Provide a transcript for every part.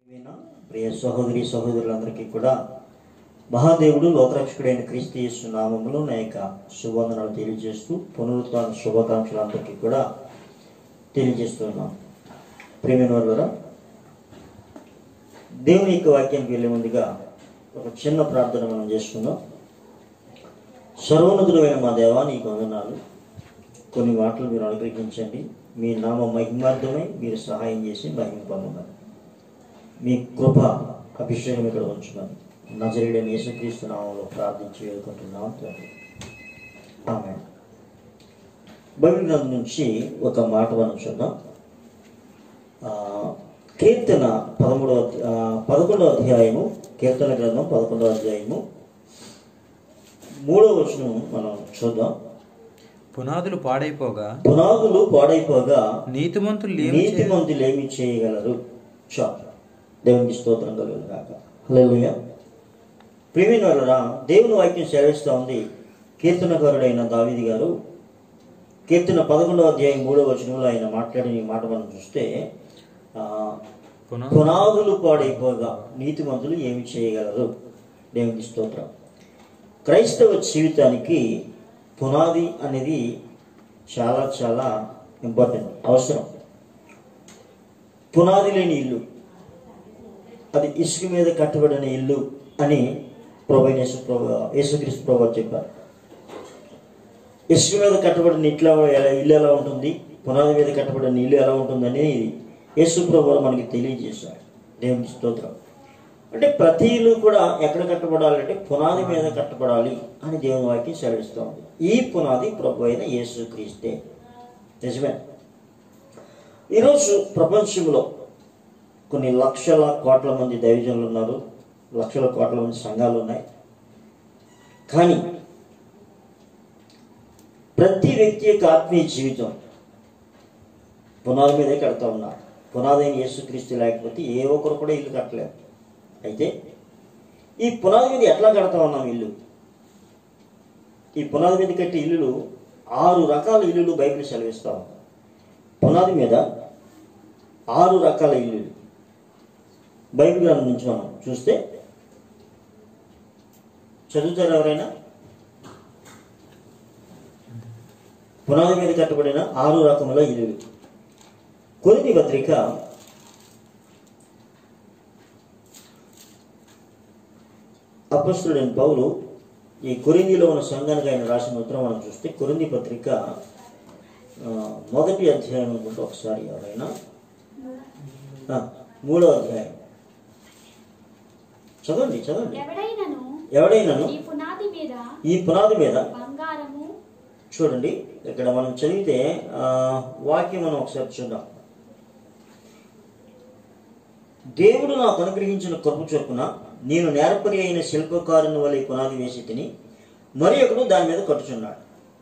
ప్రియమైన ప్రియ సహోదరి సహోదరులందరికీ కూడా మహాదేవుడు లోకరక్షకుడైన క్రీస్తు యేసు నామములో నా యొక్క శుభవందనాలు తెలియజేస్తూ పునరుత్న శుభాకాంక్షలందరికీ కూడా తెలియజేస్తున్నాం ప్రియమైన వాళ్ళరా దేవుని యొక్క వాక్యానికి వెళ్ళే ముందుగా ఒక చిన్న ప్రార్థన మనం చేసుకుందాం సర్వోన్నతుడమైన మా దేవా నీకు వందనాలు కొన్ని మాటలు మీరు అనుగ్రహించండి మీ నామ మహిమార్థమై మీరు సహాయం చేసి మహిమ పొందమని మీ కృప అభిషేకం ఇక్కడ ఉంచున్నాను నజరేడని యేసుక్రీస్తు నామంలో ప్రార్థించి వేడుకుంటున్నాం తండ్రి ఆమె బైబిల్ గ్రంథం నుంచి ఒక మాట మనం చూద్దాం ఆ, కీర్తన పదమూడవ అధ్య- ఆ, పదకొండవ అధ్యాయము కీర్తన గ్రంథం పదకొండవ అధ్యాయము మూడవ వచనం మనం చూద్దాం పునాదులు పాడైపోగా పునాదులు పాడైపోగా నీతిమంతులు లేమి నీతి చేయ- మంతులు ఏమి చేయగలరు చాలు దేవునికి స్తోత్రం కలుగును కాక హల్లెలూయా ప్రియమైన వాళ్ళరా దేవుని వాక్యం సెలవిస్తూ ఉంది కీర్తనకారుడైన దావిది గారు కీర్తన పదకొండవ అధ్యాయం మూడవ వచనంలో ఆయన మాట్లాడిన ఈ మాట మనం చూస్తే ఆ, పునా- పునాదులు పాడైపోగా నీతిమంతులు ఏమి చేయగలరు దేవునికి స్తోత్రం క్రైస్తవ జీవితానికి పునాది అనేది చాలా చాలా ఇంపార్టెంట్ అవసరం పునాది లేని ఇల్లు అది ఇసుక మీద కట్టబడిన ఇల్లు అని ప్రభు యేసు ప్రభు యేసుక్రీస్తు ప్రభు వారు చెప్పారు ఇసుక మీద కట్టబడిన ఇట్లా ఎలా ఇల్లు ఎలా ఉంటుంది పునాది మీద కట్టబడిన ఇల్లు ఎలా ఉంటుందని యేసు ప్రభు వారు మనకి తెలియజేశారు దేవుని స్తోత్రం అంటే ప్రతి ఇల్లు కూడా ఎక్కడ కట్టబడాలంటే పునాది మీద కట్టబడాలి అని దేవుని వాక్యం సెలవిస్తోంది ఈ పునాది ప్రభు అయిన యేసుక్రీస్తే నిజమే ఈరోజు ప్రపంచంలో కొన్ని లక్షల కోట్ల మంది దైవజనులు ఉన్నారు లక్షల కోట్ల మంది సంఘాలు ఉన్నాయి కానీ ప్రతి వ్యక్తి యొక్క ఆత్మీయ జీవితం పునాది మీదే కడతా ఉన్నారు పునాది అయిన యేసుక్రీస్తు లేకపోతే ఏ ఒక్కరు కూడా ఇల్లు కట్టలేరు అయితే ఈ పునాది మీద ఎట్లా కడతా ఉన్నాం ఇల్లు ఈ పునాది మీద కట్టే ఇల్లులు ఆరు రకాల ఇల్లులు బైబిల్ సెలవిస్తా ఉంది పునాది మీద ఆరు రకాల ఇల్లులు బైబిల్ గ్రంథం నుంచి మనం చూస్తే చదువుతారు ఎవరైనా పునాది మీద కట్టబడిన ఆరు రకముల ఇల్లులు కొరిది పత్రిక అపస్తుడైన పౌలు ఈ కొరిందిలో ఉన్న సంఘానికి ఆయన రాసిన ఉత్తరం మనం చూస్తే కొరింది పత్రిక ఆ, మొదటి అధ్యాయం అనుకుంటే ఒకసారి ఎవరైనా ఆ, మూడో అధ్యాయం చదవండి చదవండి ఎవడైనను ఎవడైనాను ఈ పునాది మీద ఈ పునాది మీద బంగారము చూడండి ఇక్కడ మనం చదివితే ఆ, వాక్యం మనం ఒకసారి చూద్దాం దేవుడు నాకు అనుగ్రహించిన కృప చొప్పున నేను నేర్పరి అయిన శిల్పకారుని వలె పునాది వేసి తిని మరి ఒకడు దాని మీద కట్టుచున్నాడు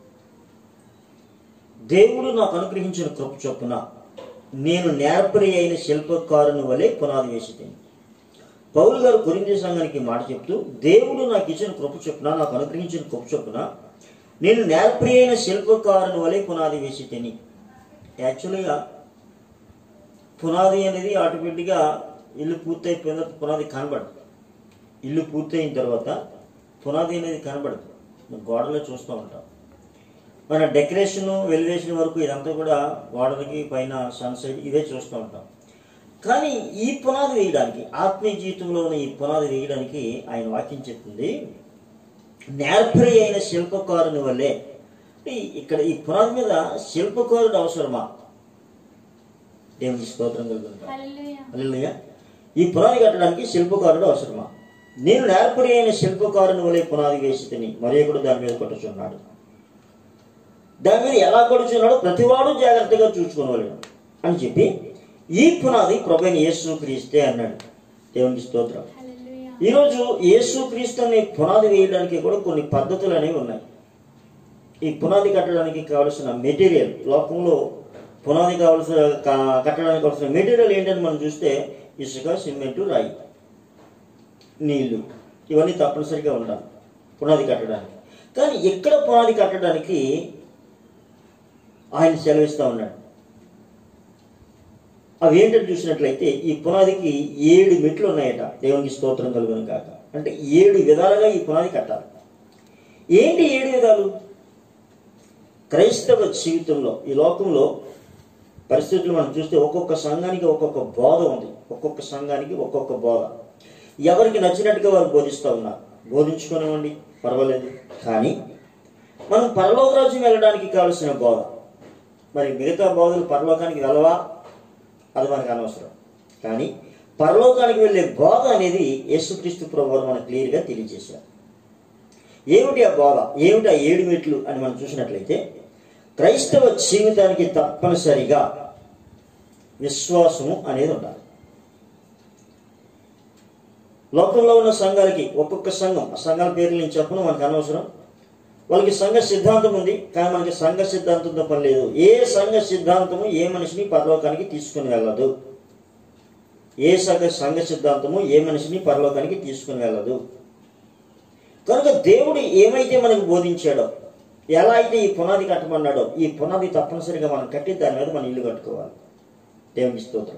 దేవుడు నాకు అనుగ్రహించిన కృప చొప్పున నేను నేర్పరి అయిన శిల్పకారుని వలె పునాది వేసి తిని పౌలు గారు కొరింథీ సంఘానికి మాట చెప్తూ దేవుడు నాకు ఇచ్చిన కృప చొప్పున నాకు అనుగ్రహించిన కృప చొప్పున నేను నేర్పరి అయిన శిల్పకారుని వలె పునాది వేసి తిని యాక్చువల్గా పునాది అనేది ఆటోమేటిక్గా ఇల్లు పూర్తయిపోయిన తర్వాత పునాది కనబడదు ఇల్లు పూర్తయిన తర్వాత పునాది అనేది కనబడదు మనం గోడలో చూస్తూ ఉంటాం మన డెకరేషన్ వెలివేషన్ వరకు ఇదంతా కూడా గోడలకి పైన సన్సైడ్ ఇవే చూస్తూ ఉంటాం కానీ ఈ పునాది వేయడానికి ఆత్మీయ జీవితంలో ఉన్న ఈ పునాది వేయడానికి ఆయన వాక్యం చెప్తుంది నేర్పరి అయిన శిల్పకారుని వల్లే ఈ- ఇక్కడ ఈ పునాది మీద శిల్పకారుడు అవసరమా దేవుని స్తోత్రం కలుగుతాం హల్లెలూయా హల్లెలూయా. ఈ పునాది కట్టడానికి శిల్పకారుడు అవసరమా నేను నేర్పరి అయిన శిల్పకారుని వలె పునాది వేసి తిని మరొకడు దాని మీద కొట్టుచున్నాడు దాని మీద ఎలా కొడుచున్నాడో ప్రతివాడు జాగ్రత్తగా చూసుకోవాలి అని చెప్పి ఈ పునాది ప్రభైన యేసు క్రీస్తే అన్నాడు దేవునికి స్తోత్రం హల్లెలూయా ఈరోజు యేసు క్రీస్తు అనే పునాది వేయడానికి కూడా కొన్ని పద్ధతులు అనేవి ఉన్నాయి ఈ పునాది కట్టడానికి కావలసిన మెటీరియల్ లోకంలో పునాది కావలసిన క- కట్టడానికి కావలసిన మెటీరియల్ ఏంటని మనం చూస్తే ఇసుక సిమెంట్ రాయి నీళ్లు ఇవన్నీ తప్పనిసరిగా ఉండాలి పునాది కట్టడానికి కానీ ఎక్కడ పునాది కట్టడానికి ఆయన సెలవిస్తూ ఉన్నాడు అవి ఏంటంటే చూసినట్లయితే ఈ పునాదికి ఏడు మెట్లు ఉన్నాయట దేవునికి స్తోత్రం కలుగును కాక అంటే ఏడు విధాలుగా ఈ పునాది కట్టాలి ఏంటి ఏడు విధాలు క్రైస్తవ జీవితంలో ఈ లోకంలో పరిస్థితులు మనం చూస్తే ఒక్కొక్క సంఘానికి ఒక్కొక్క బోధ ఉంది ఒక్కొక్క సంఘానికి ఒక్కొక్క బోధ ఎవరికి నచ్చినట్టుగా వారు బోధిస్తూ ఉన్నారు బోధించుకోనివ్వండి పర్వాలేదు కానీ మనం పరలోక రాజ్యం వెళ్ళడానికి కావలసిన బోధ మరి మిగతా బోధలు పరలోకానికి వెళ్ళవా అది మనకు అనవసరం కానీ పరలోకానికి వెళ్ళే బోధ అనేది యేసుక్రీస్తు ప్రభు మనకు క్లియర్గా తెలియజేశారు ఏమిటి ఆ బోధ ఏమిటి ఆ ఏడు మెట్లు అని మనం చూసినట్లయితే క్రైస్తవ జీవితానికి తప్పనిసరిగా విశ్వాసము అనేది ఉండాలి లోకంలో ఉన్న సంఘాలకి ఒక్కొక్క సంఘం ఆ సంఘాల పేర్లు నేను చెప్పను మనకు అనవసరం వాళ్ళకి సంఘ సిద్ధాంతం ఉంది కానీ మనకి సంఘ సిద్ధాంతంతో పని లేదు ఏ సంఘ సిద్ధాంతము ఏ మనిషిని పరలోకానికి తీసుకుని వెళ్ళదు ఏ సంఘ సంఘ సిద్ధాంతము ఏ మనిషిని పరలోకానికి తీసుకుని వెళ్ళదు కనుక దేవుడు ఏమైతే మనకు బోధించాడో ఎలా అయితే ఈ పునాది కట్టమన్నాడో ఈ పునాది తప్పనిసరిగా మనం కట్టి దాని మీద మనం ఇల్లు కట్టుకోవాలి దేవుని స్తోత్రం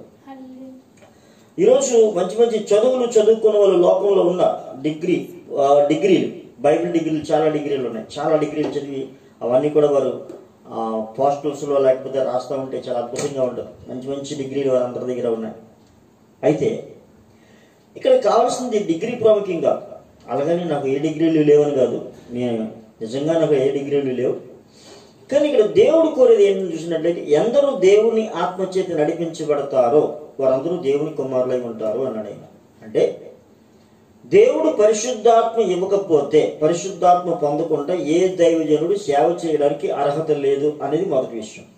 ఈరోజు మంచి మంచి చదువులు చదువుకున్న వాళ్ళు లోకంలో ఉన్న డిగ్రీ ఆ, డిగ్రీలు బైబిల్ డిగ్రీలు చాలా డిగ్రీలు ఉన్నాయి చాలా డిగ్రీలు చదివి అవన్నీ కూడా వారు ఆ, పోస్టల్స్లో లేకపోతే రాస్తూ ఉంటే చాలా అద్భుతంగా ఉంటుంది మంచి మంచి డిగ్రీలు వారందరి దగ్గర ఉన్నాయి అయితే ఇక్కడ కావాల్సింది డిగ్రీ ప్రాముఖ్యం కాదు అలాగని నాకు ఏ డిగ్రీలు లేవని కాదు నేను నిజంగా నాకు ఏ డిగ్రీలు లేవు కానీ ఇక్కడ దేవుడు కోరేది ఏంటని చూసినట్లయితే ఎందరూ దేవుని ఆత్మచేత నడిపించబడతారో వారందరూ దేవుని కుమారులై ఉంటారు అన్నాడు ఆయన అంటే దేవుడు పరిశుద్ధాత్మ ఇవ్వకపోతే పరిశుద్ధాత్మ పొందకుండా ఏ దైవజనుడు సేవ చేయడానికి అర్హత లేదు అనేది మొదటి విషయం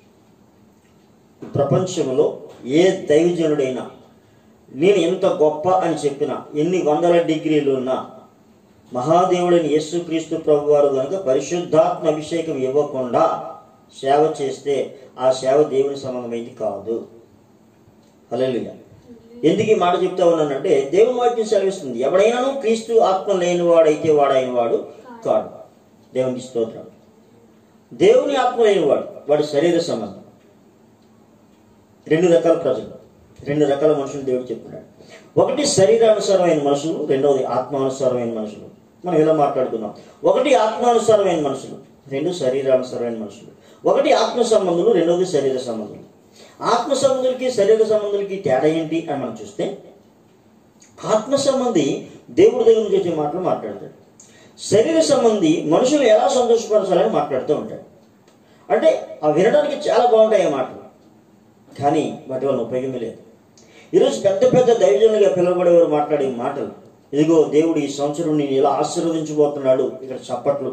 ఈ ప్రపంచంలో ఏ దైవజనుడైనా నేను ఎంత గొప్ప అని చెప్పిన ఎన్ని వందల డిగ్రీలు ఉన్నా మహాదేవుడైన యేసుక్రీస్తు ప్రభు వారు కనుక పరిశుద్ధాత్మ అభిషేకం ఇవ్వకుండా సేవ చేస్తే ఆ సేవ దేవుని సంబంధమైంది కాదు హల్లెలూయా ఎందుకు ఈ మాట చెప్తా ఉన్నానంటే దేవుని వాక్యం సెలవిస్తుంది ఎవడైనాను క్రీస్తు ఆత్మ లేని వాడైతే వాడైన వాడు కాడు దేవునికి స్తోత్రం దేవుని ఆత్మ లేనివాడు వాడు శరీర సంబంధం రెండు రకాల ప్రజలు రెండు రకాల మనుషులు దేవుడు చెప్తున్నాడు ఒకటి శరీరానుసారమైన మనుషులు రెండవది ఆత్మానుసారమైన మనుషులు మనం ఇలా మాట్లాడుకున్నాం ఒకటి ఆత్మానుసారమైన మనుషులు రెండు శరీరానుసారమైన మనుషులు ఒకటి ఆత్మ సంబంధులు రెండవది శరీర సంబంధులు ఆత్మ సంబంధులకి శరీర సంబంధులకి తేడా ఏంటి అని మనం చూస్తే ఆత్మ సంబంధి దేవుడి దగ్గర నుంచి వచ్చే మాటలు మాట్లాడతాడు శరీర సంబంధి మనుషులు ఎలా సంతోషపరచాలని మాట్లాడుతూ ఉంటాడు అంటే ఆ వినడానికి చాలా బాగుంటాయి ఆ మాటలు కానీ వాటి వల్ల ఉపయోగమే లేదు ఈరోజు పెద్ద పెద్ద దైవజనులుగా పిలువబడేవారు మాట్లాడే మాటలు ఇదిగో దేవుడు ఈ సంవత్సరం నేను ఇలా ఆశీర్వదించబోతున్నాడు ఇక్కడ చప్పట్లు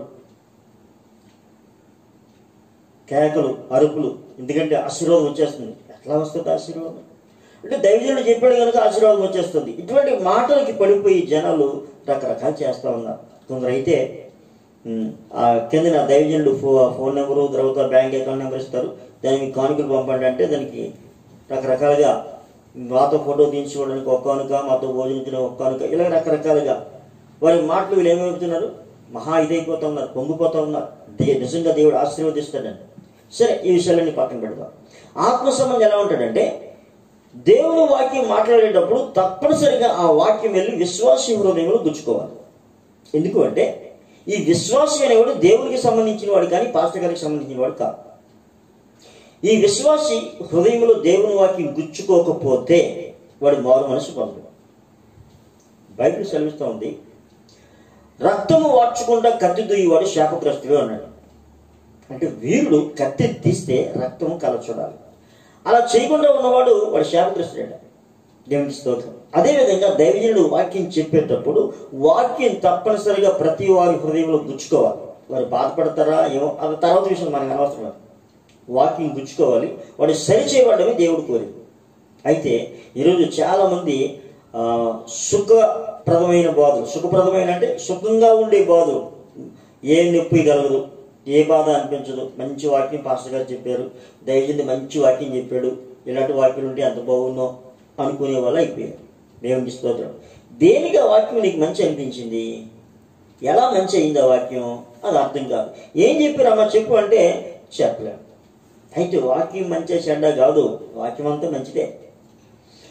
కేకలు అరుపులు ఎందుకంటే ఆశీర్వాదం వచ్చేస్తుంది ఎట్లా వస్తుంది ఆశీర్వాదం అంటే దైవజనుడు చెప్పాడు కనుక ఆశీర్వాదం వచ్చేస్తుంది ఇటువంటి మాటలకి పడిపోయి జనాలు రకరకాలు చేస్తూ ఉన్నారు కొందరైతే ఉమ్, ఆ కిందన దైవజనుడు ఫో ఫోన్ నెంబరు తర్వాత బ్యాంక్ అకౌంట్ నెంబర్ ఇస్తారు దానికి కానుకలు పంపండి అంటే దానికి రకరకాలుగా మాతో ఫోటో తీయించుకోవడానికి ఒక కానుక మాతో భోజనించడానికి ఒక కానుక ఇలా రకరకాలుగా వారి మాటలు వీళ్ళు ఏమవుతున్నారు మహా ఇదైపోతా ఉన్నారు పొంగిపోతా ఉన్నారు దే- నిజంగా దేవుడు ఆశీర్వదిస్తాడండి సరే ఈ విషయాలన్నీ పక్కన పెడదాం ఆత్మ సంబంధం ఎలా ఉంటాడంటే దేవుని వాక్యం మాట్లాడేటప్పుడు తప్పనిసరిగా ఆ వాక్యం వెళ్ళి విశ్వాసి హృదయంలో గుచ్చుకోవాలి ఎందుకు అంటే ఈ విశ్వాసి అనేవాడు దేవునికి సంబంధించిన వాడు కానీ పాస్టర్ గారికి సంబంధించిన వాడు కాదు ఈ విశ్వాసి హృదయంలో దేవుని వాక్యం గుచ్చుకోకపోతే వాడు మారు మనసు పొందడు బైబిల్ సెలవిస్తూ ఉంది రక్తము వాడ్చకుండా కత్తి దుయ్యవాడు శాపగ్రస్తుడు అన్నాడు అంటే వీరుడు కత్తి తీస్తే రక్తము కల చూడాలి అలా చేయకుండా ఉన్నవాడు వాడు శాపగ్రస్తుడట దేవునికి స్తోత్రం అదేవిధంగా దైవజనుడు వాక్యం చెప్పేటప్పుడు వాక్యం తప్పనిసరిగా ప్రతి వారి హృదయంలో గుచ్చుకోవాలి వారు బాధపడతారా ఏమో అది తర్వాత విషయం మనకు అనవసరం లేదు. వాక్యం గుచ్చుకోవాలి వాడు సరి చేయబడమే దేవుడు కోరింది అయితే ఈరోజు చాలా మంది ఆ, సుఖప్రదమైన బాధలు సుఖప్రదమైన అంటే సుఖంగా ఉండే బాధలు ఏ నొప్పి కలగదు ఏ బాధ అనిపించదు మంచి వాక్యం పాస్టర్ గారు చెప్పారు దయచేసి మంచి వాక్యం చెప్పాడు ఇలాంటి వాక్యం ఉంటే ఎంత బాగుందో అనుకునే వాళ్ళు అయిపోయారు దేవునికి స్తోత్రం దేనికి ఆ వాక్యం నీకు మంచి అనిపించింది ఎలా మంచి అయింది ఆ వాక్యం అది అర్థం కాదు ఏం చెప్పారు అమ్మ చెప్పు అంటే చెప్పలేము అయితే వాక్యం మంచి చెడ్డ కాదు వాక్యం అంతా మంచిదే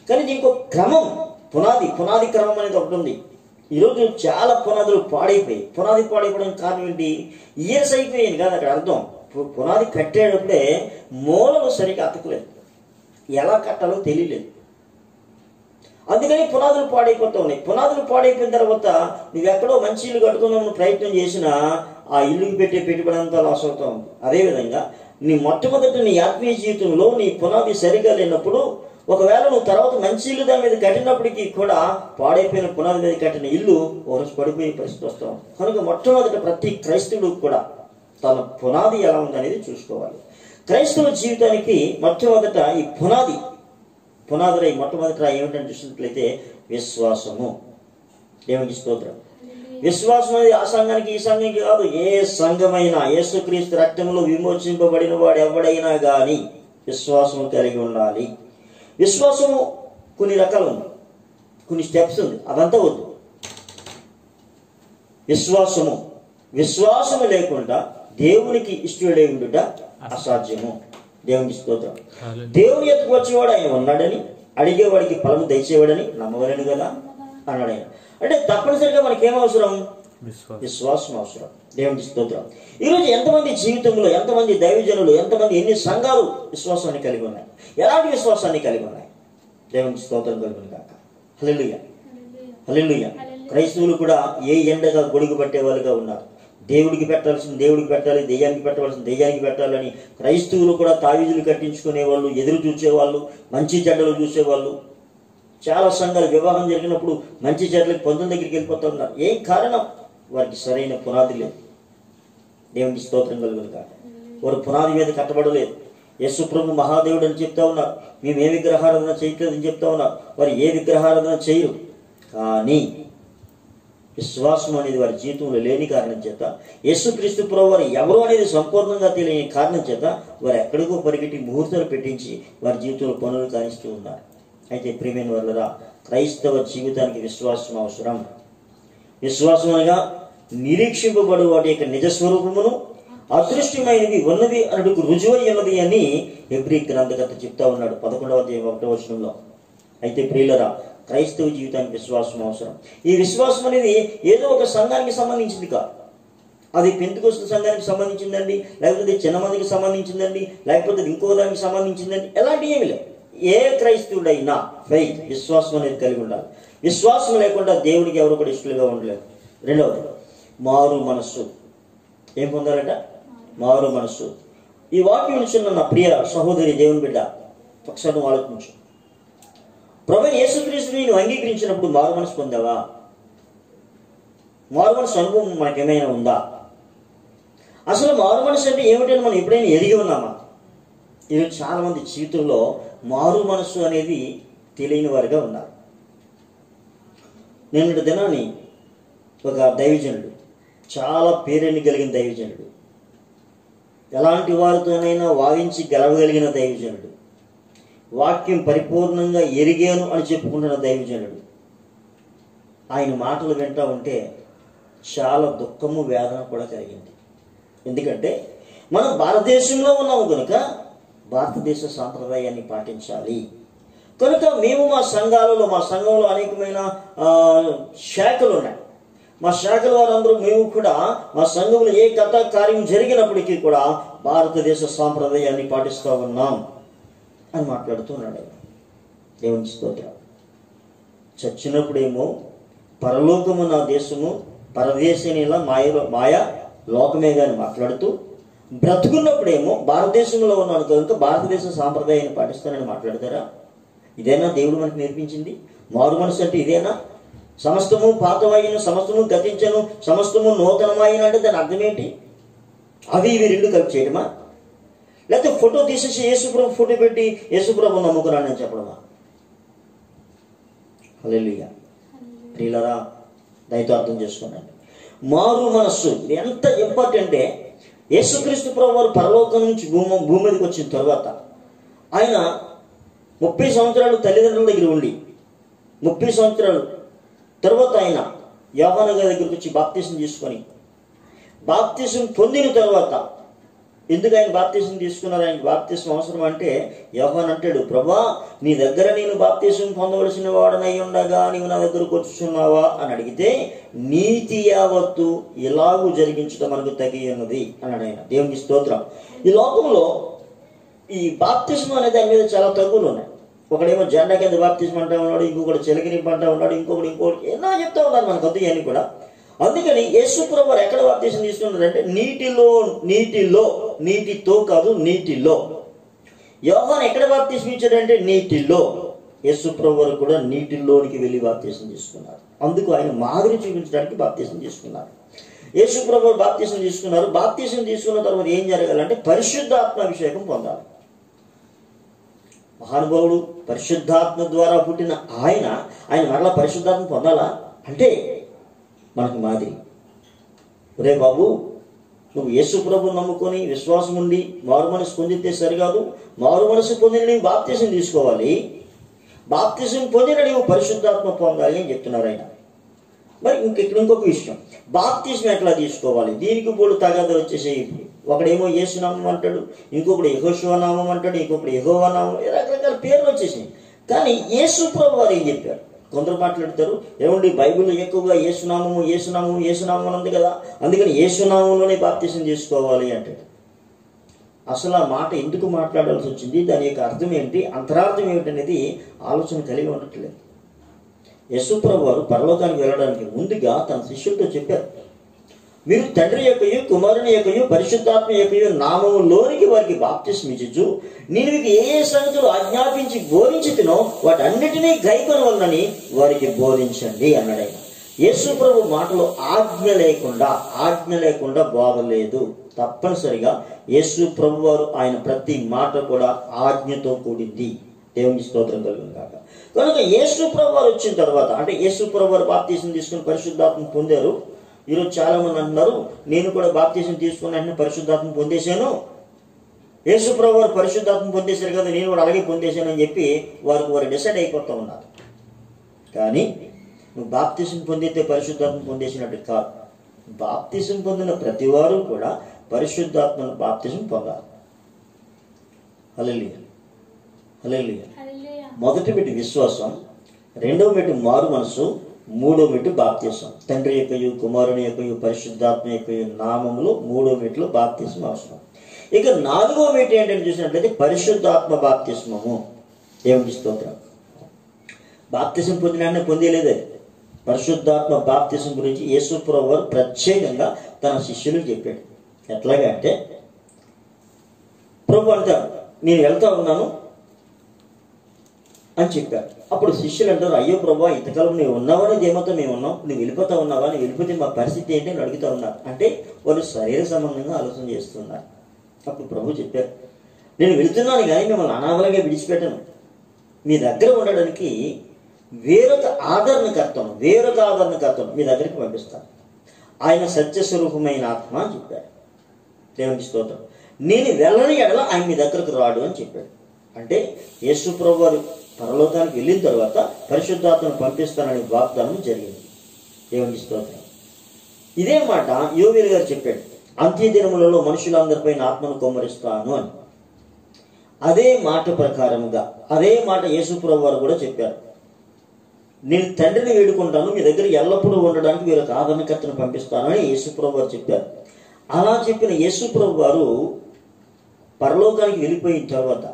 కానీ దీనికి ఒక క్రమం పునాది పునాది క్రమం అనేది ఒకటి ఉంది ఈరోజు చాలా పునాదులు పాడైపోయాయి పునాది పాడైపోవడానికి కారణం ఏంటి ఇయర్స్ అయిపోయాయి కాదు అక్కడ అర్థం పు- పునాది కట్టేటప్పుడే మూలలు సరిగ్గా అతకలేదు ఎలా కట్టాలో తెలియలేదు అందుకని పునాదులు పాడైపోతూ ఉన్నాయి పునాదులు పాడైపోయిన తర్వాత నువ్వు ఎక్కడో మంచి ఇల్లు కట్టుకుందామని ప్రయత్నం చేసినా ఆ ఇల్లుకి పెట్టే పెట్టుబడి అంతా లాస్ అవుతా ఉంది అదేవిధంగా నీ మొట్టమొదటి నీ ఆత్మీయ జీవితంలో నీ పునాది సరిగా లేనప్పుడు ఒకవేళ నువ్వు తర్వాత మంచి ఇల్లు దాని మీద కట్టినప్పటికీ కూడా పాడైపోయిన పునాది మీద కట్టిన ఇల్లు ఒకరోజు పడిపోయే పరిస్థితి వస్తాం కనుక మొట్టమొదటి ప్రతి క్రైస్తవుడు కూడా తన పునాది ఎలా ఉందనేది చూసుకోవాలి క్రైస్తవ జీవితానికి మొట్టమొదట ఈ పునాది పునాదులై మొట్టమొదట ఏమిటని చూసినట్లయితే విశ్వాసము దేవునికి స్తోత్రం విశ్వాసం అనేది ఆ సంఘానికి ఈ సంఘానికి కాదు ఏ సంఘమైనా యేసుక్రీస్తు రక్తంలో విమోచింపబడిన వాడు ఎవడైనా గాని విశ్వాసము కలిగి ఉండాలి విశ్వాసము కొన్ని రకాలు ఉంది కొన్ని స్టెప్స్ ఉంది అదంతా వద్దు విశ్వాసము విశ్వాసము లేకుండా దేవునికి ఇష్టడై ఉండుట అసాధ్యము దేవునికి స్తోత్రం హల్లెలూయా. దేవుని ఎత్తుకు వచ్చేవాడు ఆయన ఉన్నాడని అడిగేవాడికి ఫలము దయచేవాడని నమ్మవలేను కదా అన్నాడు ఆయన అంటే తప్పనిసరిగా మనకి ఏం అవసరం విశ్వాసం విశ్వాసం అవసరం దేవునికి స్తోత్రం ఈరోజు ఎంతమంది జీవితంలో ఎంతమంది దైవజనులు ఎంతమంది ఎన్ని సంఘాలు విశ్వాసాన్ని కలిగి ఉన్నాయి ఎలాంటి విశ్వాసాన్ని కలిగి ఉన్నాయి దేవునికి స్తోత్రం కలుగును కాక హల్లెలూయా హల్లెలూయా క్రైస్తవులు కూడా ఏ ఎండగా గొడుగు పట్టేవాళ్ళుగా ఉన్నారు దేవుడికి పెట్టాల్సిన దేవుడికి పెట్టాలి దెయ్యానికి పెట్టవలసిన దెయ్యానికి పెట్టాలని క్రైస్తవులు కూడా తావీజులు కట్టించుకునే వాళ్ళు ఎదురు చూసేవాళ్ళు మంచి చెడ్డలు చూసేవాళ్ళు చాలా సంఘాలు వివాహం జరిగినప్పుడు మంచి చెడ్డలకు పొందం దగ్గరికి వెళ్ళిపోతూ ఉన్నారు ఏం కారణం వారికి సరైన పునాది లేదు దేవునికి స్తోత్రం కలుగును కాక వారు పునాది మీద కట్టబడలేదు యేసు ప్రభు మహాదేవుడు అని చెప్తా ఉన్నారు మేము ఏ విగ్రహారాధన చేయట్లేదని చెప్తా ఉన్నారు వారు ఏ విగ్రహారాధన చేయరు కానీ విశ్వాసం అనేది వారి జీవితంలో లేని కారణం చేత యేసుక్రీస్తు ప్రభు వారు ఎవరు అనేది సంపూర్ణంగా తెలియని కారణం చేత వారు ఎక్కడికో పరిగెట్టి ముహూర్తాలు పెట్టించి వారి జీవితంలో పనులు కానిస్తూ ఉన్నారు అయితే ప్రియమైన వాళ్ళరా క్రైస్తవ జీవితానికి విశ్వాసం అవసరం విశ్వాసం అనగా నిరీక్షింపబడు వాటి యొక్క నిజ స్వరూపమును అదృశ్యమైనది ఉన్నది అనుటకు రుజువై ఉన్నది అని ఎబ్రి గ్రంథకర్త చెప్తా ఉన్నాడు పదకొండవ అధ్యాయం ఒకటో వచనంలో అయితే ప్రియులరా క్రైస్తవ జీవితానికి విశ్వాసం అవసరం ఈ విశ్వాసం అనేది ఏదో ఒక సంఘానికి సంబంధించింది కాదు అది పెంతుకొస్తున్న సంఘానికి సంబంధించిందండి లేకపోతే చిన్న మందికి సంబంధించిందండి లేకపోతే ఇంకో దానికి సంబంధించిందండి ఎలాంటి ఏమి లేవు ఏ క్రైస్తవుడైనా ఫెయిత్ విశ్వాసం అనేది కలిగి ఉండాలి విశ్వాసం లేకుండా దేవుడికి ఎవరు కూడా ఇష్టలుగా ఉండలేరు రెండవది మారు మనస్సు ఏం పొందారట మారు మనస్సు ఈ వాక్యం వినిచున్న నా ప్రియ సహోదరి దేవుని బిడ్డ ఒకసారి నువ్వు ఆలోచించు ప్రభు యేసుక్రీస్తుని నువ్వు అంగీకరించినప్పుడు మారు మనసు పొందావా మారు మనసు అనుభవం మనకేమైనా ఉందా అసలు మారు మనసు అంటే ఏమిటని మనం ఎప్పుడైనా ఎరిగి ఉన్నామా ఈరోజు చాలా మంది జీవితంలో మారు మనసు అనేది తెలియని వారుగా ఉన్నారు నిన్నటి దినాన్ని ఒక దైవజనుడు చాలా పేరెన్ని కలిగిన దైవజనుడు ఎలాంటి వారితోనైనా వాదించి గెలవగలిగిన దైవజనుడు వాక్యం పరిపూర్ణంగా ఎరిగాను అని చెప్పుకుంటున్న దైవజనుడు ఆయన మాటలు వింటా ఉంటే చాలా దుఃఖము వేదన కూడా కలిగింది ఎందుకంటే మనం భారతదేశంలో ఉన్నాము కనుక భారతదేశ సాంప్రదాయాన్ని పాటించాలి కనుక మేము మా సంఘాలలో మా సంఘంలో అనేకమైన ఆ, శాఖలు ఉన్నాయి మా శాఖల వారందరూ మేము కూడా మా సంఘంలో ఏ కథ కార్యం జరిగినప్పటికీ కూడా భారతదేశ సాంప్రదాయాన్ని పాటిస్తూ ఉన్నాం అని మాట్లాడుతున్నాడు ఆయన దేవుని స్తోత్రం చచ్చినప్పుడేమో పరలోకము నా దేశము పరదేశనిలా మాయలో మాయ లోకమే గాని మాట్లాడుతూ బ్రతుకున్నప్పుడేమో భారతదేశంలో ఉన్నాను కనుక భారతదేశ సాంప్రదాయాన్ని పాటిస్తానని మాట్లాడతారా ఇదేనా దేవుడు మనకు నేర్పించింది మారు మనసు అంటే ఇదేనా సమస్తము పాతమైన సమస్తము గతించను సమస్తము నూతనమైన అంటే దాని అర్థం ఏంటి అవి ఇవి రెండు కలిపి చేయడమా లేకపోతే ఫోటో తీసేసి యేసుప్రభు ఫోటో పెట్టి యేసుప్రభు నమ్ముకున్నానని చెప్పడమా హల్లెలూయా ప్రియులరా దయతో అర్థం చేసుకున్నాను మారు మనస్సు ఇది ఎంత ఇంపార్టెంటే యేసుక్రీస్తు ప్రభు వారు పరలోకం నుంచి భూమి భూమి మీదకి వచ్చిన తర్వాత ఆయన ముప్పై సంవత్సరాలు తల్లిదండ్రుల దగ్గర ఉండి ముప్పై సంవత్సరాలు తర్వాత ఆయన యోహాన గారి దగ్గరికి వచ్చి బాప్తీసం తీసుకొని బాప్తీసం పొందిన తర్వాత ఎందుకు ఆయన బాప్తీసం తీసుకున్నారు ఆయన బాప్తీసం అవసరం అంటే యోహాన్ అంటాడు ప్రభా నీ దగ్గర నేను బాప్తీసం పొందవలసిన వాడనై ఉండగా నీవు నా దగ్గరకు వచ్చుచున్నావా అని అడిగితే నీతి యావత్తు ఇలాగూ జరిగించడం మనకు తగి ఉన్నది అన్నాడు ఆయన దేవునికి స్తోత్రం ఈ లోకంలో ఈ బాప్తిజం అనే దాని మీద చాలా తగ్గులు ఉన్నాయి ఒకడేమో జెండా కింద బాప్తిజం అంటా ఉన్నాడు ఇంకొకటి చెలకినింపు అంటా ఉన్నాడు ఇంకొకటి ఇంకొకటి ఎన్నో చెప్తా ఉన్నారు మనకు వద్దు అని కూడా అందుకని యేసుప్రభు వారు ఎక్కడ బాప్తిజం తీసుకున్నారంటే నీటిలో నీటిలో నీటితో కాదు నీటిలో యోహాన్ ఎక్కడ బాప్తిజం ఇచ్చాడంటే నీటిలో యేసుప్రభు వారు కూడా నీటిలోనికి వెళ్ళి బాప్తిజం తీసుకున్నారు అందుకు ఆయన మాదిరి చూపించడానికి బాప్తిజం తీసుకున్నారు యేసుప్రభు వారు బాప్తిజం తీసుకున్నారు బాప్తిజం తీసుకున్న తర్వాత ఏం జరగాలంటే పరిశుద్ధాత్మ అభిషేకం పొందాలి మహానుభావుడు పరిశుద్ధాత్మ ద్వారా పుట్టిన ఆయన ఆయన మరలా పరిశుద్ధాత్మ పొందాలా అంటే మనకు మాదిరి రే బాబు నువ్వు యేసు ప్రభు నమ్ముకొని విశ్వాసం ఉండి మారు మనసు పొందితే సరికాదు మారు మనసు పొందిన నీవు బాప్తిజం తీసుకోవాలి బాప్తిజం పొందిన నీవు పరిశుద్ధాత్మ పొందాలి అని చెప్తున్నారు ఆయన మరి ఇంక ఇక్కడ ఇంకొక విషయం బాప్తిజం ఎట్లా తీసుకోవాలి దీనికి బోడు తగాద వచ్చేసి ఒకడేమో యేసునామం అంటాడు ఇంకొకడు యహోశివ నామం అంటాడు ఇంకొకడు యహోవా నామం ఇలా రకరకాల పేర్లు వచ్చేసాయి కానీ యేసు ప్రభు వారు ఏం చెప్పారు కొందరు మాట్లాడతారు ఏమండి బైబిల్లో ఎక్కువగా యేసునామము యేసునామము యేసునామం అని ఉంది కదా అందుకని యేసునామంలోనే బాప్తిజం చేసుకోవాలి అంటాడు అసలు ఆ మాట ఎందుకు మాట్లాడాల్సి వచ్చింది దాని యొక్క అర్థం ఏంటి అంతరార్థం ఏమిటనేది ఆలోచన కలిగి ఉండట్లేదు యశుప్రభు వారు పరలోకానికి వెళ్ళడానికి ముందుగా తన శిష్యులతో చెప్పారు మీరు తండ్రి యొక్కయు కుమారుని యొక్కయు పరిశుద్ధాత్మ యొక్కయు నామములోనికి వారికి బాప్తిస్మ ఇచ్చు నేను మీకు ఏ ఏ సంగతులు ఆజ్ఞాపించి బోధించుతునో వాటన్నిటినీ గైకొనవలనని వారికి బోధించండి అన్నాడు ఆయన యేసు ప్రభు మాటలో ఆజ్ఞ లేకుండా ఆజ్ఞ లేకుండా బోధలేదు తప్పనిసరిగా యేసు ప్రభు వారు ఆయన ప్రతి మాట కూడా ఆజ్ఞతో కూడింది దేవుని స్తోత్రం కలుగును కాక కనుక యేసు ప్రభు వారు వచ్చిన తర్వాత అంటే యేసు ప్రభు వారు బాప్తీసం తీసుకుని పరిశుద్ధాత్మ పొందారు ఈరోజు చాలా మంది అంటున్నారు నేను కూడా బాప్తీసం తీసుకున్న వెంటనే పరిశుద్ధాత్మ పొందేశాను యేసు ప్రభు వారు పరిశుద్ధాత్మ పొందేశారు కదా నేను కూడా అలాగే పొందేశాను అని చెప్పి వారికి వారు డిసైడ్ అయిపోతూ ఉన్నారు కానీ నువ్వు బాప్తిసం పొందితే పరిశుద్ధాత్మ పొందేసినట్టు కాదు బాప్తిసం పొందిన ప్రతి వారు కూడా పరిశుద్ధాత్మ బాప్తిసం పొందాలి హల్లెలూయా హల్లెలూయా హల్లెలూయా మొదటి మెట్టు విశ్వాసం రెండవ మెట్టు మారు మనసు మూడో మెట్టు బాప్తీసం తండ్రి యొక్కయు కుమారుని యొక్కయు పరిశుద్ధాత్మ యొక్కయు నామములు మూడో మెట్లు బాప్తీసం అవసరం ఇక నాలుగో మెట్టు ఏంటంటే చూసినట్లయితే పరిశుద్ధాత్మ బాప్తిస్మము దేవునికి స్తోత్రం బాప్తిసం పొందిన పొందేలేదు అది పరిశుద్ధాత్మ బాప్తిసం గురించి యేసుప్రభు వారు ప్రత్యేకంగా తన శిష్యులకు చెప్పాడు ఎట్లాగా అంటే ప్రభు అంటారు నేను వెళ్తా ఉన్నాను అని చెప్పారు అప్పుడు శిష్యులు అంటారు అయ్యో ప్రభా ఇంతకాలం నువ్వు ఉన్నావని దేమతో మేము ఉన్నాం నువ్వు వెళ్ళిపోతా ఉన్నావా నువ్వు వెళ్ళిపోతే మా పరిస్థితి ఏంటి అని అడుగుతా ఉన్నారు అంటే వాళ్ళు శరీర సంబంధంగా ఆలోచన చేస్తున్నారు అప్పుడు ప్రభు చెప్పారు నేను వెళ్తున్నాను కానీ మిమ్మల్ని అనాథలుగా విడిచిపెట్టను మీ దగ్గర ఉండడానికి వేరొక ఆదరణకర్తను వేరొక ఆదరణకర్తను మీ దగ్గరికి పంపిస్తాను ఆయన సత్యస్వరూపమైన ఆత్మ అని చెప్పాడు దేవునికి స్తోత్రం నేను వెళ్ళని ఎడల ఆయన మీ దగ్గరకు రాడు అని చెప్పాడు అంటే యేసు ప్రభు వారు పరలోకానికి వెళ్ళిన తర్వాత పరిశుద్ధాత్మను పంపిస్తానని వాగ్దానం జరిగింది దేవునికి స్తోత్రం ఇదే మాట యోగిల్ గారు చెప్పాడు అంత్య దినములలో మనుషులందరిపైన ఆత్మను కొమ్మరిస్తాను అని అదే మాట ప్రకారముగా అదే మాట యేసుప్రభు వారు కూడా చెప్పారు నేను తండ్రిని వేడుకుంటాను మీ దగ్గర ఎల్లప్పుడూ ఉండడానికి వీరు ఒక ఆదరణకర్తను పంపిస్తానని యేసుప్రభు వారు చెప్పారు అలా చెప్పిన యేసుప్రభు వారు పరలోకానికి వెళ్ళిపోయిన తర్వాత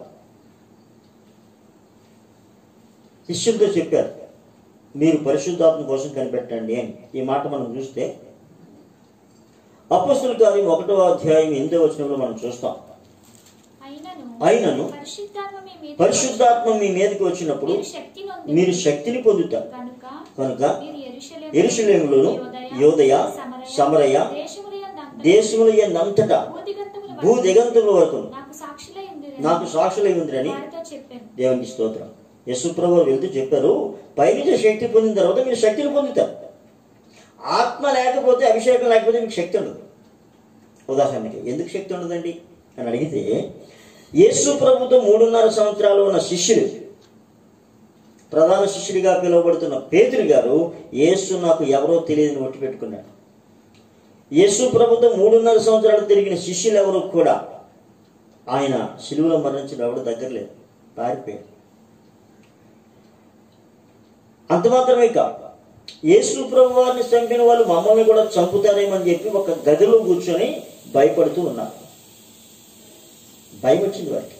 శిష్యులతో చెప్పారు మీరు పరిశుద్ధాత్మ కోసం కనిపెట్టండి అని ఈ మాట మనం చూస్తే అపస్తుల కార్యం ఒకటో అధ్యాయం ఎనిమిదో వచనంలో మనం చూస్తాం అయినను అయినను పరిశుద్ధాత్మ మీ మీద పరిశుద్ధాత్మ మీ మీదకి వచ్చినప్పుడు మీరు శక్తి నొంది మీరు శక్తిని పొందుతారు కనుక కనుక మీరు యెరూషలేము, యెరూషలేములోను, యోదయ, సమరయ, దేశములయందంతటా, దేశముల ఎందంతటా భూదిగంతముల భూ వరకు దిగంతుల వరకు నాకు సాక్షులై ఉందిరని నాకు సాక్షులై ఉందిరని వారితో చెప్పాను దేవునికి స్తోత్రం యశుప్రభు వెళ్తూ చెప్పారు పైనుంచి శక్తి పొందిన తర్వాత మీరు శక్తిని పొందుతారు ఆత్మ లేకపోతే అభిషేకం లేకపోతే మీకు శక్తి ఉండదు ఉదాహరణకి ఎందుకు శక్తి ఉండదండి అని అడిగితే యేసు ప్రభుతో మూడున్నర సంవత్సరాలు ఉన్న శిష్యులు ప్రధాన శిష్యుడిగా పిలువబడుతున్న పేతురు గారు యేసు నాకు ఎవరో తెలియదని ఒట్టి పెట్టుకున్నాడు యేసు ప్రభుతో మూడున్నర సంవత్సరాలు తిరిగిన శిష్యులు ఎవరు కూడా ఆయన శిలువలో మరణించిన ఎవడు దగ్గర లేదు పారిపోయాడు అంత మాత్రమే కాదు యేసు ప్రభు వారిని చంపిన వాళ్ళు మమ్మల్ని కూడా చంపుతారేమని చెప్పి ఒక గదిలో కూర్చొని భయపడుతూ ఉన్నారు భయం వచ్చింది వారికి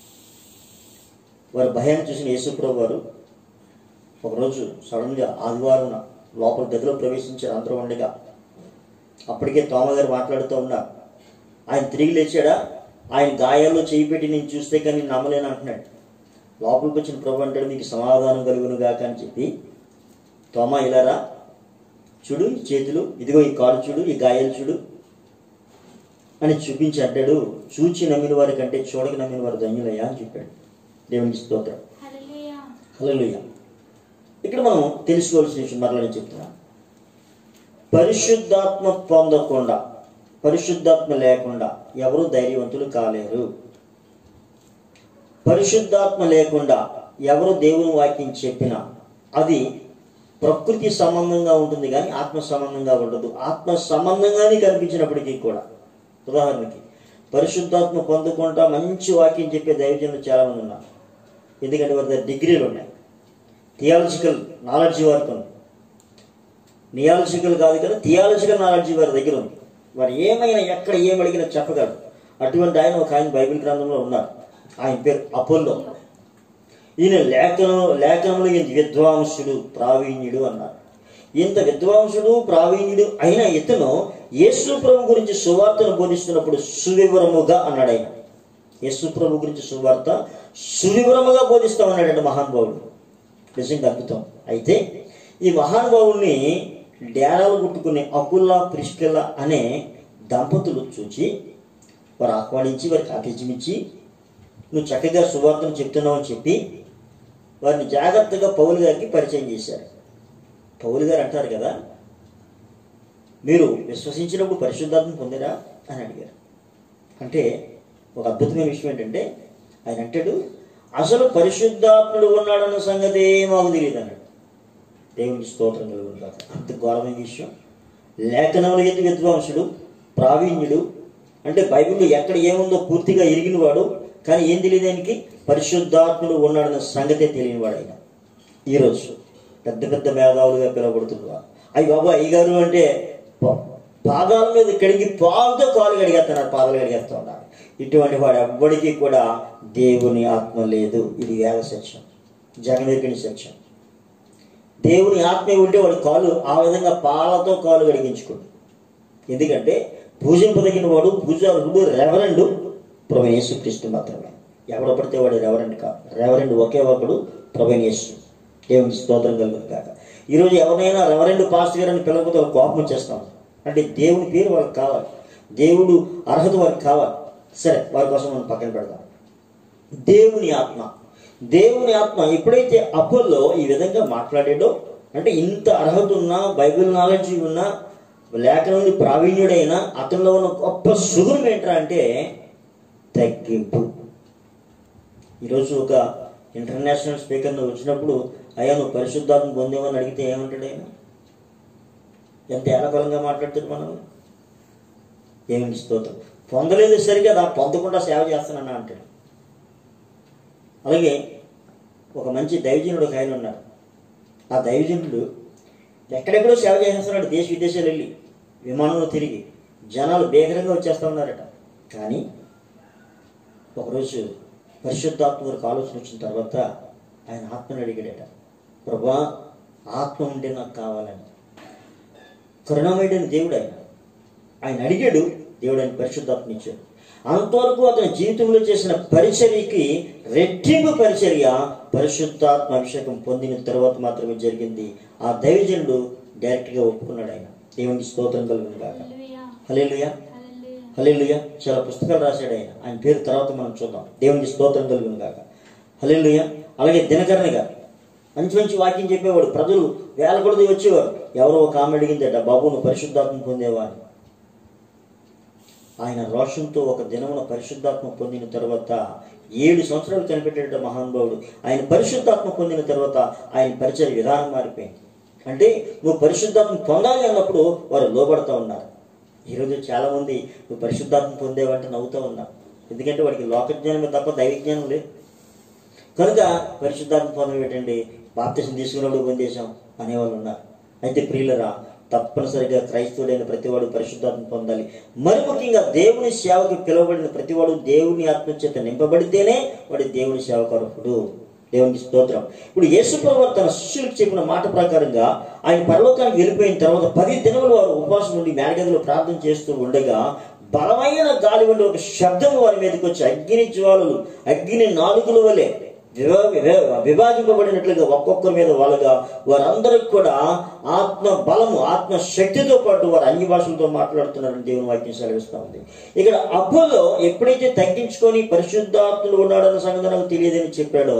వారి భయాన్ని చూసిన యేసుప్రభు వారు ఒకరోజు సడన్గా ఆదివారం లోపల గదిలో ప్రవేశించారు అందరూ ఉండగా అప్పటికే తోమగారు మాట్లాడుతూ ఉన్నారు ఆయన తిరిగి లేచాడా ఆయన గాయాల్లో చేయి పెట్టి నేను చూస్తే కానీ నేను నమ్మలేను అంటున్నాడు లోపలికి వచ్చిన ప్రభు అంటాడు మీకు సమాధానం కలుగును గాక అని చెప్పి తోమా ఇలారా చూడు ఈ చేతులు ఇదిగో ఈ కాలు చూడు ఈ గాయాలు చూడు అని చూపించి అంటాడు చూచి నమ్మిన వారి కంటే చూడక నమ్మిన వారు ధన్యులయ్యా అని చెప్పాడు దేవునికి స్తోత్రం హల్లెలూయా హల్లెలూయా ఇక్కడ మనం తెలుసుకోవాల్సిన విషయం మరలా నేను చెప్తున్నా పరిశుద్ధాత్మ పొందకుండా పరిశుద్ధాత్మ లేకుండా ఎవరు ధైర్యవంతులు కాలేరు పరిశుద్ధాత్మ లేకుండా ఎవరు దేవుని వాక్యం చెప్పినా అది ప్రకృతి సంబంధంగా ఉంటుంది కానీ ఆత్మ సంబంధంగా ఉండదు ఆత్మ సంబంధంగానే కనిపించినప్పటికీ కూడా ఉదాహరణకి పరిశుద్ధాత్మ పొందకుండా మంచి వాక్యం చెప్పే దైవజనులు చాలా మంది ఉన్నారు ఎందుకంటే వారి దగ్గర డిగ్రీలు ఉన్నాయి థియాలజికల్ నాలెడ్జ్ వారికి ఉంది నియాలజికల్ కాదు కదా థియాలజికల్ నాలెడ్జ్ వారి దగ్గర ఉంది వారు ఏమైనా ఎక్కడ ఏం అడిగినా చెప్పగలరు అటువంటి ఆయన ఒక ఆయన బైబిల్ గ్రంథంలో ఉన్నారు ఆయన పేరు అపోల్లో ఈయన లేఖనం లేఖనంలో ఇంత విద్వాంసుడు ప్రావీణ్యుడు అన్నారు ఇంత విద్వాంసుడు ప్రావీణ్యుడు అయిన ఇతను యేసు ప్రభు గురించి సువార్తను బోధిస్తున్నప్పుడు సువివరముగా అన్నాడు ఆయన యేసు ప్రభు గురించి సువార్త సువివరముగా బోధిస్తా ఉన్నాడంటే మహానుభావుడు నిజంగా అద్భుతం అయితే ఈ మహానుభావుల్ని డేరాలు కుట్టుకునే అకుల్లా ప్రిష్కెల్ల అనే దంపతులు చూచి వారు ఆహ్వానించి వారికి ఆతిథ్యం ఇచ్చి నువ్వు చక్కగా సువార్తను చెప్తున్నావు అని చెప్పి వారిని జాగ్రత్తగా పౌలు గారికి పరిచయం చేశారు పౌలు గారు అంటారు కదా మీరు విశ్వసించినప్పుడు పరిశుద్ధాత్మ పొందిరా అని అడిగారు అంటే ఒక అద్భుతమైన విషయం ఏంటంటే ఆయన అంటాడు అసలు పరిశుద్ధాత్ముడు ఉన్నాడన్న సంగతి మాకు తెలియదు అన్నాడు దేవునికి స్తోత్రం కలుగును కాక అంత ఘోరమైన విషయం లేఖనములు ఎత్తు విద్వాంసుడు ప్రావీణ్యుడు అంటే బైబిల్లో ఎక్కడ ఏముందో పూర్తిగా ఎరిగినవాడు కానీ ఏం తెలియదు ఆయనకి పరిశుద్ధాత్ముడు ఉన్నాడన్న సంగతే తెలియనివాడు ఆయన ఈరోజు పెద్ద పెద్ద మేధావులుగా పిలువబడుతున్నారు అయ్యి బాబు అయ్యగారు అంటే పా- పాదాల మీద కడిగి పాలతో కాలు కడిగేస్తున్నారు పాదాలు కడిగేస్తూ ఉన్నారు ఇటువంటి వాడు ఎవ్వడికి కూడా దేవుని ఆత్మ లేదు ఇది వేద సత్యం జగమెరికని సత్యం దేవుని ఆత్మ ఉంటే వాడు కాలు ఆ విధంగా పాలతో కాలు కడిగించుకోడు ఎందుకంటే పూజింపదగిన వాడు పూజారుడు రెవరెండు ప్రభు యేసుక్రీస్తు మాత్రమే ఎవడ పడితే వాడు రెవరెండ్ కాదు రెవరెండ్ ఒకే ఒకడు ప్రభు యేసు దేవునికి స్తోత్రం కలుగును కాక ఈరోజు ఎవరైనా రెవరెండ్ పాస్ట్ గారు అని పిలవకపోతే వాళ్ళకి కోపం వచ్చేస్తాం అంటే దేవుని పేరు వాళ్ళకి కావాలి దేవుడు అర్హత వారికి కావాలి సరే వారి కోసం మనం పక్కన పెడదాం దేవుని ఆత్మ దేవుని ఆత్మ ఎప్పుడైతే అపోల్లో ఈ విధంగా మాట్లాడాడో అంటే ఇంత అర్హత ఉన్నా బైబిల్ నాలెడ్జ్ ఉన్నా లేఖనంలో ప్రావీణ్యుడైన అతనిలో ఉన్న గొప్ప సుగుణం ఏంట్రా అంటే తగ్గింపు ఈరోజు ఒక ఇంటర్నేషనల్ స్పీకర్ నువ్వు వచ్చినప్పుడు అయ్యా నువ్వు పరిశుద్ధాత్మ పొందేమని అడిగితే ఏమంటాడు ఆయన ఎంత ఏలబలంగా మాట్లాడుతుంది మనం ఏమిటి స్తోత్రం పొందలేదు సరిగా దా పొందకుండా సేవ చేస్తానన్నా అంటాడు అలాగే ఒక మంచి దైవజనుడు ఒక ఆయన ఉన్నాడు ఆ దైవజనుడు ఎక్కడెక్కడో సేవ చేసేస్తున్నాడు దేశ విదేశాలు వెళ్ళి విమానంలో తిరిగి జనాలు భీకరంగా వచ్చేస్తూ ఉన్నారట కానీ ఒకరోజు పరిశుద్ధాత్మ వారికి ఆలోచన వచ్చిన తర్వాత ఆయన ఆత్మని అడిగాడట ప్రభా ఆత్మ ఉంటే నాకు కావాలని కరుణామయుడైన దేవుడు ఆయన ఆయన అడిగాడు దేవుడు ఆయన పరిశుద్ధాత్మ ఇచ్చాడు అంతవరకు అతని జీవితంలో చేసిన పరిచర్యకి రెట్టింపు పరిచర్య పరిశుద్ధాత్మ అభిషేకం పొందిన తర్వాత మాత్రమే జరిగింది ఆ దైవజనుడు డైరెక్ట్గా ఒప్పుకున్నాడు ఆయన దేవునికి స్తోత్రం కలుగును కాక హల్లెలూయా హల్లెలూయా హల్లెలూయా హల్లెలూయా చాలా పుస్తకాలు రాశాడు ఆయన ఆయన పేరు తర్వాత మనం చూద్దాం దేవునికి స్తోత్రం కలుగును కాక హల్లెలూయా అలాగే దినకరణ గారు మంచి మంచి వాక్యం చెప్పేవాడు ప్రజలు వేల కొలది వచ్చేవారు ఎవరో ఒక ఆమె అడిగిందట బాబు నువ్వు పరిశుద్ధాత్మ పొందేవా అని ఆయన రోషంతో ఒక దినమున పరిశుద్ధాత్మ పొందిన తర్వాత ఏడు సంవత్సరాలు కనిపెట్టాడు మహానుభావుడు ఆయన పరిశుద్ధాత్మ పొందిన తర్వాత ఆయన పరిచయ విధానం మారిపోయింది అంటే నువ్వు పరిశుద్ధాత్మ పొందాలి అన్నప్పుడు వారు లోబడతా ఉన్నారు ఈరోజు చాలా మంది నువ్వు పరిశుద్ధాత్మ పొందేవంటే నవ్వుతూ ఉన్నారు ఎందుకంటే వాడికి లోక జ్ఞానమే తప్ప దైవ జ్ఞానం లేదు కనుక పరిశుద్ధాత్మ పొందడం ఏంటండి బాప్తిసం తీసుకున్నప్పుడు పొందేశాం అనేవాళ్ళు ఉన్నారు అయితే ప్రియులరా తప్పనిసరిగా క్రైస్తవుడైన ప్రతివాడు పరిశుద్ధాత్మ పొందాలి మరి ముఖ్యంగా దేవుని సేవకు పిలువబడిన ప్రతివాడు దేవుని ఆత్మచేత నింపబడితేనే వాడి దేవుని సేవకరకుడు దేవునికి స్తోత్రం ఇప్పుడు యేసు ప్రభు తన శిష్యులకు చెప్పిన మాట ప్రకారంగా ఆయన పరలోకానికి వెళ్ళిపోయిన తర్వాత పది దినములు వారు ఉపవాసం నుండి మేడగదిలో ప్రార్థన చేస్తూ ఉండగా బలమైన గాలి వంటి ఒక శబ్దం వారి మీదకి వచ్చి అగ్ని జ్వాలలు అగ్ని నాలుగుల వలె విభా- విభా- విభాగింపబడినట్లుగా ఒక్కొక్కరి మీద వాళ్ళగా వారందరికి కూడా ఆత్మ బలము ఆత్మ శక్తితో పాటు వారు అన్ని భాషలతో మాట్లాడుతున్నారని దేవుని వాక్యం సెలవిస్తా ఉంది ఇక్కడ అపోలో ఎప్పుడైతే తగ్గించుకొని పరిశుద్ధాత్ములు ఉన్నాడన్న సంగతి నాకు తెలియదని చెప్పాడో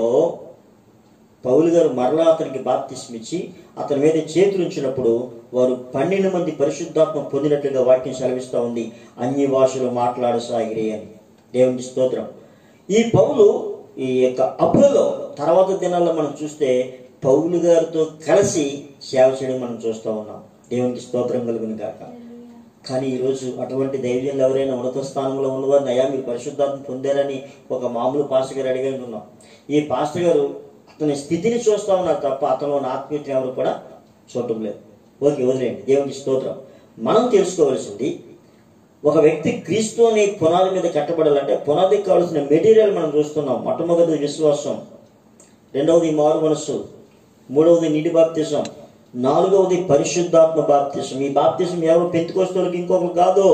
పౌలు గారు మరలా అతనికి బాప్తిస్మిచ్చి అతని మీద చేతులు ఉంచినప్పుడు వారు పన్నెండు మంది పరిశుద్ధాత్మ పొందినట్లుగా వాక్యం సెలవిస్తూ ఉంది అన్ని భాషలు మాట్లాడసాగిరి అని దేవునికి స్తోత్రం ఈ పౌలు ఈ యొక్క అపోలో తర్వాత దినాల్లో మనం చూస్తే పౌలు గారితో కలిసి సేవ చేయడం మనం చూస్తూ ఉన్నాం దేవునికి స్తోత్రం కలుగును కాక కానీ ఈరోజు అటువంటి ధైర్యంలో ఎవరైనా ఉన్నత స్థానంలో ఉన్నవారిని అయ్యా మీరు పరిశుద్ధాత్మ పొందారని ఒక మామూలు పాస్టర్ గారు అడిగి ఉన్నాం ఈ పాస్టర్ గారు అతని స్థితిని చూస్తా ఉన్నారు తప్ప అతను ఆత్మీయత ఎవరు కూడా చూడటం లేదు ఓకే వదిలేయండి దేవునికి స్తోత్రం మనం తెలుసుకోవాల్సింది ఒక వ్యక్తి క్రీస్తు అనే పునాది మీద కట్టబడాలంటే పునాదికి కావాల్సిన మెటీరియల్ మనం చూస్తున్నాం మొట్టమొదటిది విశ్వాసం రెండవది మారు మనస్సు మూడవది నీటి బాప్తిసం నాలుగవది పరిశుద్ధాత్మ బాప్తిసం ఈ బాప్తిసం ఎవరు పెంతుకోస్తులకి ఇంకొకరు కాదు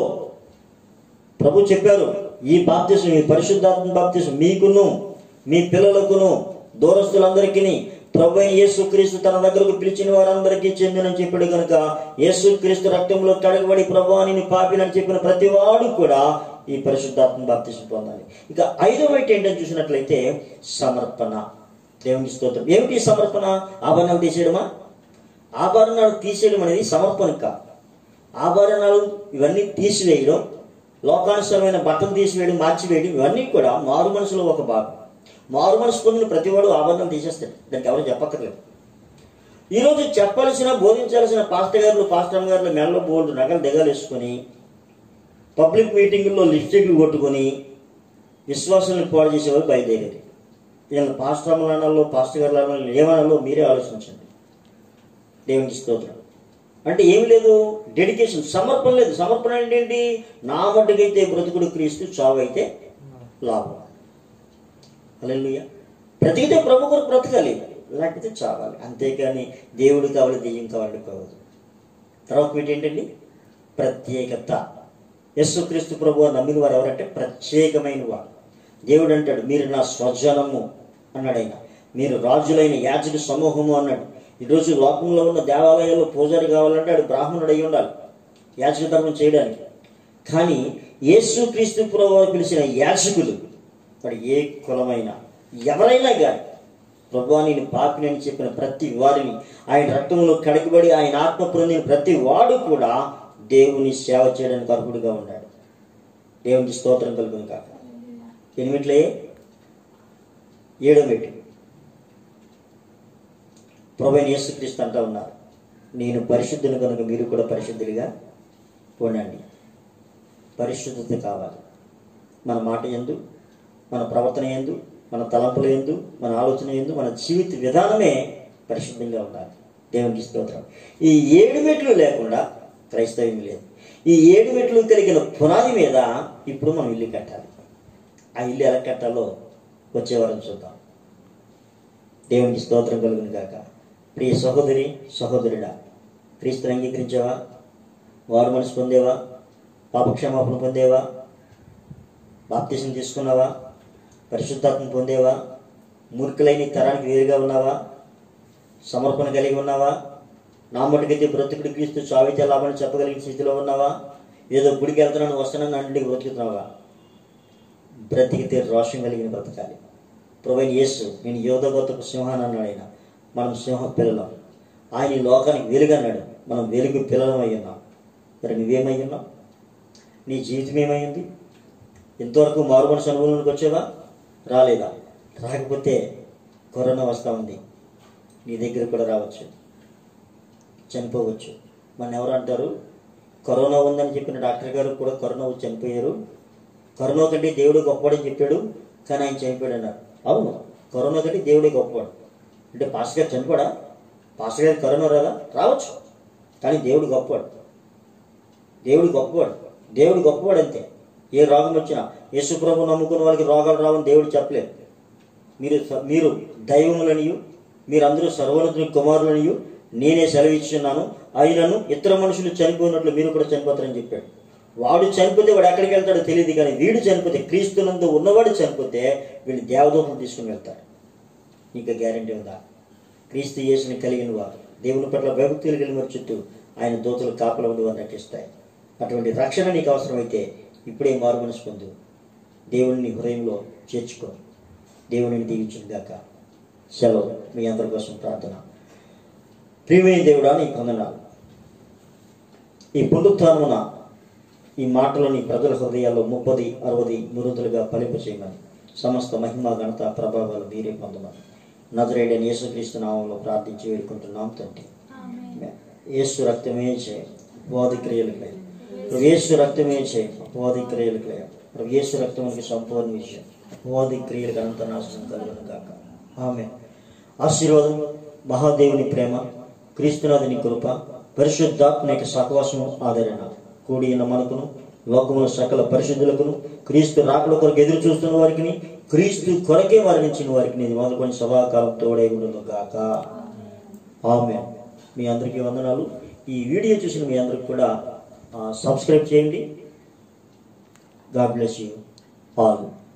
ప్రభు చెప్పారు ఈ బాప్తిసం ఈ పరిశుద్ధాత్మ బాప్తిసం మీకును మీ పిల్లలకును దూరస్తులందరికీ ప్రభు అయిన యేసుక్రీస్తు తన దగ్గరకు పిలిచిన వారందరికీ చెందినని చెప్పాడు కనుక యేసుక్రీస్తు రక్తంలో కడగబడి ప్రభు అని పాపినని చెప్పిన ప్రతి వాడు కూడా ఈ పరిశుద్ధాత్మ బాప్తిసం పొందాలి ఇక ఐదవ వైట్ ఏంటని చూసినట్లయితే సమర్పణ దేవునికి స్తోత్రం ఏమిటి ఈ సమర్పణ ఆభరణాలు తీసేయడమా ఆభరణాలు తీసేయడం అనేది సమర్పణ కాదు ఆభరణాలు ఇవన్నీ తీసివేయడం లోకానుసరమైన బట్టలు తీసివేయడం మార్చివేయడం ఇవన్నీ కూడా మారు మనసులో ఒక భాగం మారు మనసు పొందిన ప్రతివాడు ఆభరణం తీసేస్తాడు దానికి ఎవరు చెప్పక్కర్లేదు ఈరోజు చెప్పాల్సిన బోధించాల్సిన పాస్టర్ గారులు పాస్టర్ గారులు మెల్ల బోల్డ్ నగలు దిగాలేసుకొని పబ్లిక్ మీటింగుల్లో లిప్స్టిక్లు కొట్టుకొని విశ్వాసాలను పాడు చేసేవారు బయలుదేరారు వీళ్ళని పాస్టర్ అనాలో పాస్టర్ గారు అనాలో ఏమనాలో మీరే ఆలోచించండి దేవునికి స్తోత్రం అంటే ఏం లేదు డెడికేషన్ సమర్పణ లేదు సమర్పణ అంటే ఏంటి నా మట్టుకైతే బ్రతుకుడు క్రీస్తు చావు అయితే లాభం అలెలుయ్య బ్రతికితే ప్రభు కొరకు బ్రతకాలి లేకపోతే చావాలి అంతేకాని దేవుడు కావాలి దెయ్యం కావాలి కావద్దు తర్వాత వీటి ఏంటండి ప్రత్యేకత యేసుక్రీస్తు ప్రభు అని నమ్మిన వారు ఎవరంటే ప్రత్యేకమైన వారు దేవుడు అంటాడు మీరు నా స్వజనము అన్నాడు ఆయన మీరు రాజులైన యాజక సమూహము అన్నాడు ఈరోజు లోకంలో ఉన్న దేవాలయాల్లో పూజారి కావాలంటే ఆడు బ్రాహ్మణుడు అయి ఉండాలి యాజక ధర్మం చేయడానికి కానీ యేసుక్రీస్తు ప్రభు పిలిచిన యాజకులు వాడు ఏ కులమైనా ఎవరైనా కానీ ప్రభు నేను పాపిని అని చెప్పిన ప్రతి వారిని ఆయన రక్తంలో కడగబడి ఆయన ఆత్మ పొందిన ప్రతి వాడు కూడా దేవుని సేవ చేయడానికి అర్హుడుగా ఉన్నాడు దేవునికి స్తోత్రం కలుగును కాక ఎనిమిట్లే ఏడో మెట్టు ప్రభు యేసుక్రీస్తు అంటా ఉన్నారు నేను పరిశుద్ధుని కనుక మీరు కూడా పరిశుద్ధులుగా ఉండండి పరిశుద్ధత కావాలి మన మాట ఎందు మన ప్రవర్తన ఎందు మన తలంపుల ఎందు మన ఆలోచన ఎందు మన జీవిత విధానమే పరిశుద్ధంగా ఉండాలి దేవునికి స్తోత్రం ఈ ఏడు మెట్లు లేకుండా క్రైస్తవ్యం లేదు ఈ ఏడు మెట్లు కలిగిన పునాది మీద ఇప్పుడు మనం ఇల్లు కట్టాలి ఆ ఇల్లు ఎలా కట్టాలో వచ్చే వారం చూద్దాం దేవునికి స్తోత్రం కలుగును గాక ప్రియ సహోదరి సహోదరుడా క్రీస్తుని అంగీకరించావా వారు మనసు పొందేవా పాపక్షమాపణ పొందేవా బాప్తిసం తీసుకున్నావా పరిశుద్ధాత్మ పొందేవా మూర్ఖులైన ఈ తరానికి వేరుగా ఉన్నావా సమర్పణ కలిగి ఉన్నావా నా మటుకైతే బ్రతుకుడు క్రీస్తు చావితే లాభాన్ని చెప్పగలిగిన స్థితిలో ఉన్నావా ఏదో గుడికి వెళ్తున్నాను వస్తున్నాను అంటే బ్రతుకుతున్నావా బ్రతికితే రోషం కలిగిన బ్రతకాలి ప్రొవైన్ యేసు నేను యోధగోతకు సింహాన్ని అన్నాడు ఆయన మనం సింహ పిల్లలం ఆయన ఈ లోకానికి వెలుగు అన్నాడు మనం వెలుగు పిల్లలం అయి ఉన్నాం మరి నువ్వేమై ఉన్నావు నీ జీవితం ఏమైంది ఇంతవరకు మారు మనసు అనుభవంలోకి వచ్చావా రాలేదా రాకపోతే కరోనా వస్తూ ఉంది నీ దగ్గర కూడా రావచ్చు చనిపోవచ్చు మన ఎవరు అంటారు కరోనా ఉందని చెప్పిన డాక్టర్ గారు కూడా కరోనా వచ్చి చనిపోయారు కరోనా కంటే దేవుడు గొప్పవాడని చెప్పాడు కానీ ఆయన చనిపోయాడు అన్నారు అవును కరోనా కంటే దేవుడే గొప్పవాడు అంటే పాస్టర్ గారు చనిపోడా పాస్టర్ గారు కరోనా రాదా రావచ్చు కానీ దేవుడు గొప్పవాడు దేవుడు గొప్పవాడు దేవుడు గొప్పవాడు అంతే ఏ రోగం వచ్చినా యేసుప్రభు నమ్ముకున్న వాళ్ళకి రోగాలు రావని దేవుడు చెప్పలేదు మీరు మీరు దైవములనియు మీరందరూ సర్వోన్నతుని కుమారులనియు నేనే సెలవిచ్చున్నాను అయినను ఇతర మనుషులు చనిపోయినట్లు మీరు కూడా చనిపోతారని చెప్పాడు వాడు చనిపోతే వాడు ఎక్కడికి వెళ్తాడో తెలియదు కానీ వీడు చనిపోతే క్రీస్తునందు ఉన్నవాడు చనిపోతే వీళ్ళు దేవదూతలు తీసుకుని వెళ్తారు నీకు గ్యారంటీ ఉందా క్రీస్తు యేసుని కలిగిన వారు దేవుని పట్ల భయభక్తులు కలిగిన వారి చుట్టూ ఆయన దూతలు కాపల ఉండి వారు నటిస్తాయి అటువంటి రక్షణ నీకు అవసరమైతే ఇప్పుడే మారు మనసు పొందు దేవుని నీ హృదయంలో చేర్చుకో దేవునిని దీవించుగాక సెలవు మీ అందరి కోసం ప్రార్థన ప్రియమైన దేవుడా నీ వందనాలు ఈ పునరుత్నమున ఈ మాటలోని ప్రజల హృదయాల్లో ముప్పది అరవది మురుదులుగా ఫలింప చేయమని సమస్త మహిమ ఘనత ప్రభావాలు మీరే పొందమని నజరేడని యేసుక్రీస్తు నామంలో ప్రార్థించి వేడుకుంటున్నాం తండ్రి ఆమేన్. యేసు రక్తమే చేయ అపవాది క్రియలకు లేదు ప్రభు యేసు రక్తమే చేయ అపవాది క్రియలకు లేదు ప్రభు యేసు రక్తమునికి సంపూర్ణ విషయం అపవాది క్రియలకు అనంత నాశనం కలుగును కాక ఆమె ఆశీర్వాదం మహాదేవుని ప్రేమ క్రీస్తునాథుని కృప పరిశుద్ధాత్మ యొక్క సహవాసము ఆదరణ కూడిన మనకును లోకముల సకల పరిశుద్ధులకును క్రీస్తు రాకడ కొరకు ఎదురు చూస్తున్న వారికి క్రీస్తు కొరకే మరణించిన వారికి నేను మొదలుకొని సభాకాలం తోడై ఉండను గాక ఆమె మీ అందరికీ వందనాలు ఈ వీడియో చూసిన మీ అందరికి కూడా ఆ, సబ్స్క్రైబ్ చేయండి గాడ్ బ్లెస్ యూ ఆల్